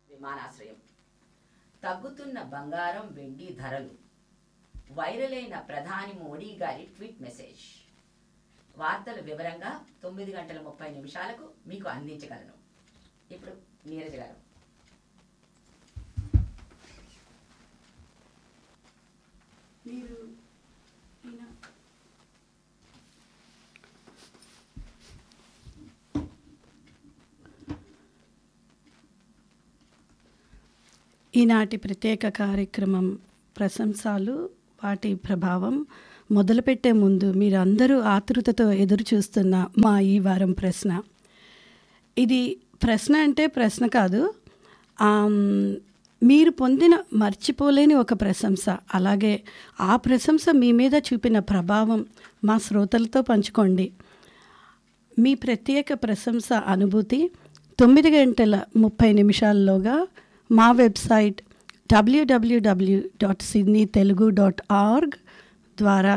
విమానాశ్రయం తగ్గుతున్న బంగారం వెండి ధరలు వైరల్ అయిన ప్రధాని మోడీ గారి ట్వీట్ మెసేజ్ వార్తలు వివరంగా తొమ్మిది గంటల ముప్పై నిమిషాలకు మీకు అందించగలను ఇప్పుడు నీరజ్ గారు మీరు ఈయన ఈనాటి ప్రత్యేక కార్యక్రమం ప్రశంసాలు వాటి ప్రభావం మొదలుపెట్టే ముందు మీరందరూ ఆతృతతో ఎదురు చూస్తున్న మా ఈ వారం ప్రశ్న ఇది ప్రశ్న అంటే ప్రశ్న కాదు ఆమ్, మీరు పొందిన మర్చిపోలేని ఒక ప్రశంస అలాగే ఆ ప్రశంస మీ మీద చూపిన ప్రభావం మా శ్రోతలతో పంచుకోండి మీ ప్రత్యేక ప్రశంస అనుభూతి తొమ్మిది గంటల ముప్పై నిమిషాల్లోగా మా website W W W dot Sydney Telugu dot org ద్వారా